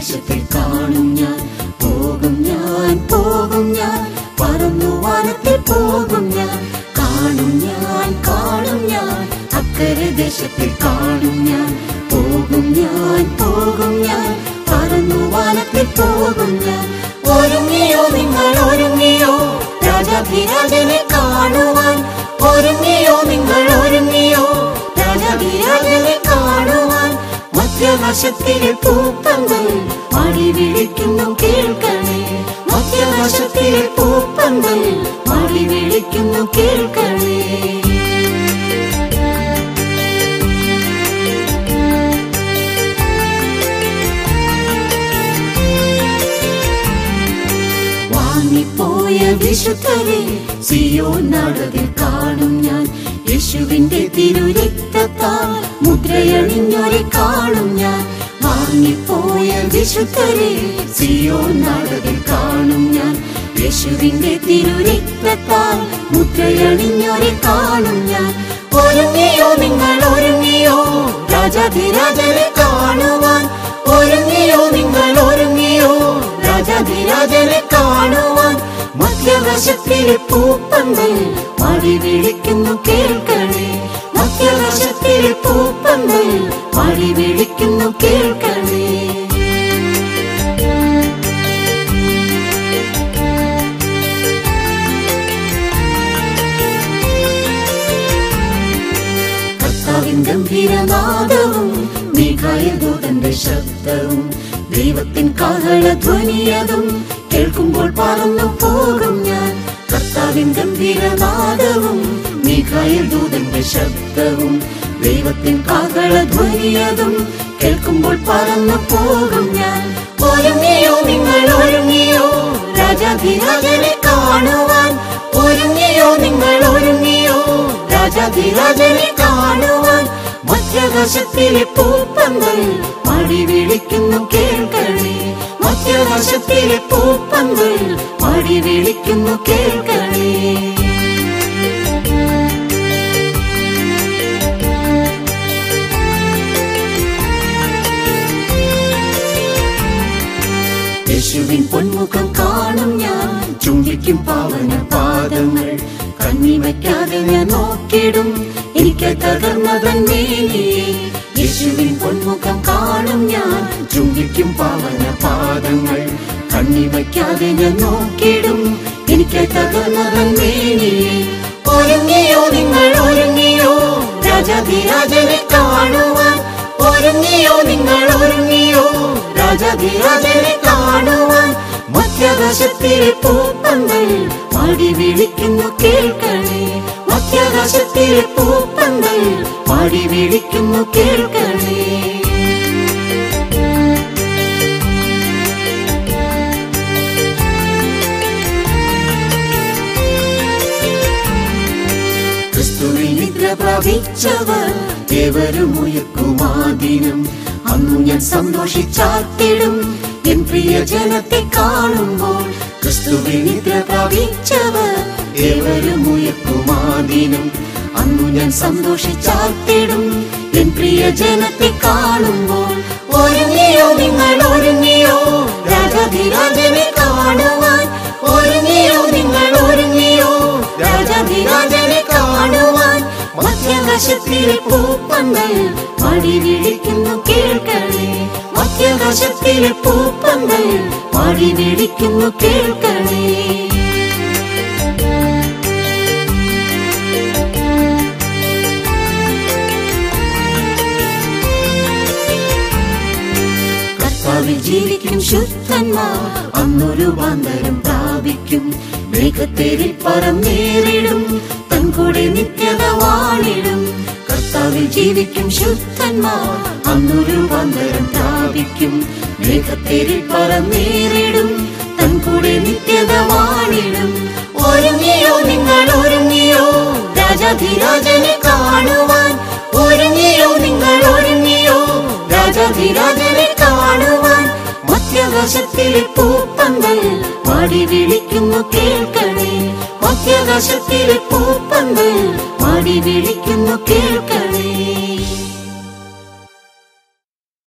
ദേശത്തിൽ കാണും ഞാൻ പോകും ഞാൻ പോകും ഞാൻ പറന്നു വനത്തിൽ പോകും ഞാൻ കാണും ഞാൻ കാണും ഞാൻ അക്കരെ ദേശത്തിൽ കാണും ഞാൻ പോകും ഞാൻ പോകും ഞാൻ പറന്നു വനത്തിൽ പോകും ഞാൻ ഒരുങ്ങിയോ നിങ്ങൾ ഒരുങ്ങിയോ രാജാധിരാജനെ കാണുവാൻ ഒരുങ്ങിയോ നിങ്ങൾ ഒരുങ്ങിയോ രാജാധിരാജനെ കാണുവാൻ മധ്യവശത്തിലെ പൂപ്പന്തൽ മടി വിളിക്കുന്നു കേൾക്കണേ മധ്യവശത്തിലെ പൂപ്പന്തൽ മടി വിളിക്കുന്നു കേൾക്കണേ വാങ്ങിപ്പോയ വിശുദ്ധരെ സിയോ നടതിൽ കാണും ഞാൻ യേശുവിന്റെ തിരുരക്തത്താൽ മുദ്രയണിഞ്ഞൊരെ കാണും ഞാൻ വാങ്ങിപ്പോയ വിശുദ്ധരെ സിയോ നടതിൽ കാണും ഞാൻ യേശുവിന്റെ തിരുരക്തത്താൽ മുദ്രയണിഞ്ഞൊരെ കാണും ഞാൻ ഒരുങ്ങിയോ നിങ്ങൾ ഒരുങ്ങിയോ രാജാധിരാജനെ കാണുവാൻ ഒരുങ്ങിയോ നിങ്ങൾ ഒരുങ്ങിയോ രാജാധിരാജനെ കാണുവാൻ മധ്യവശത്തിലെ പൂപ്പന്തൽ മടി വിളിക്കുന്നു കേൾക്കണേ മധ്യവശത്തിലെ പൂപ്പന്തൽ മടി വിളിക്കുന്നു കേൾക്കണേ കർത്താവിൻ ഗംഭീരനാദവും മേഘായദൂതന്റെ ശബ്ദവും ദൈവത്തിൻ കാഹളധ്വനിയതും കേൾക്കുമ്പോൾ പറന്നു പോകും ഞാൻ കർത്താവിൻ ഗംഭീരനാദവും മേഘായദൂതന്റെ ശബ്ദവും ദൈവത്തിൻ കാഹളധ്വനിയതും കേൾക്കുമ്പോൾ പറന്നു പോകും ഞാൻ ഒരുങ്ങിയോ നിങ്ങൾ ഒരുങ്ങിയോ രാജാധിരാജനെ കാണുവാൻ ഒരുങ്ങിയോ നിങ്ങൾ ഒരുങ്ങിയോ രാജാധിരാജനെ കാണുവാൻ മധ്യവശത്തിലെ പൂപ്പന്തൽ മടി വിളിക്കുന്നു കേൾക്കണേ മധ്യവശത്തിലെ പൂപ്പന്തൽ മടി വിളിക്കുന്നു കേൾക്കണേ യേശുവിൻ പൊന്മുഖം കാണും ഞാൻ ചുംബിക്കും പാവന പാദങ്ങൾ കണ്ണിമയ്ക്കാതെ ഞാൻ നോക്കിടും എനിക്ക് തകർന്നതൻ മേനിയെ യേശുവിൻ പൊന്മുഖം കാണും ഞാൻ ചുംബിക്കും പാവന പാദങ്ങൾ കണ്ണിമയ്ക്കാതെ ഞാൻ നോക്കിടും എനിക്ക് തകർന്നതൻ മേനിയെ ഒരുങ്ങിയോ നിങ്ങൾ ഒരുങ്ങിയോ രാജാധിരാജനെ കാണുവാൻ ഒരുങ്ങിയോ നിങ്ങൾ ഒരുങ്ങിയോ രാജാധിരാജനെ കാണുവാൻ മധ്യാകാശത്തിലെ പൂപ്പന്തൽ മടി വിളിക്കുന്നു കേൾക്കണേ മധ്യാകാശത്തിലെ പൂപ്പന്തൽ മടി വിളിക്കുന്നു കേൾക്കണേ ക്രിസ്തുവിൽ നിദ്ര പ്രാപിച്ചവർ ഏവരും ഉയർക്കുമാദിനം അന്നു ഞാൻ സന്തോഷിച്ചാർത്തിടും എൻ പ്രിയ ജനത്തെ കാണുമ്പോൾ ക്രിസ്തുവിൽ നിദ്ര പ്രാപിച്ചവർ ഏവരും ഉയർക്കുമാദിനം അന്നു ഞാൻ സന്തോഷിച്ചാർത്തിടും എൻ പ്രിയ ജനത്തെ കാണുമ്പോൾ ഒരുങ്ങിയോ നിങ്ങൾ ഒരുങ്ങിയോ രാജാധിരാജനെ കാണുവാൻ ഒരുങ്ങിയോ നിങ്ങൾ ഒരുങ്ങിയോ രാജാധിരാജനെ കാണുവാൻ മധ്യാകാശത്തിലെ പൂപ്പന്തൽ മടി വിളിക്കുന്നു കേൾക്കണേ മധ്യാകാശത്തിലെ പൂപ്പന്തൽ മടി വിളിക്കുന്നു കേൾക്കണേ കർത്താവിൽ ജീവിക്കും ശുദ്ധന്മാർ അന്നു രൂപാന്തരം പ്രാപിക്കും മേഘത്തേരിൽ പറന്നേറിടും തൻ കൂടെ നിത്യത വാണിടും കർത്താവിൽ ജീവിക്കും ശുദ്ധന്മാർ അന്നു രൂപാന്തരം പ്രാപിക്കും മേഘത്തേരിൽ പറന്നേറിടും തൻ കൂടെ നിത്യത വാണിടും ഒരുങ്ങിയോ നിങ്ങൾ ഒരുങ്ങിയോ രാജാധിരാജനെ കാണുവാൻ ഒരുങ്ങിയോ നിങ്ങൾ ഒരുങ്ങിയോ രാജാധിരാജനെ കാണുവാൻ മധ്യാകാശത്തിലെ പൂപ്പന്തൽ മടി വിളിക്കുന്നു കേൾക്കണേ മധ്യാകാശത്തിലെ പൂപ്പന്തൽ മടി വിളിക്കുന്നു കേൾക്കണേ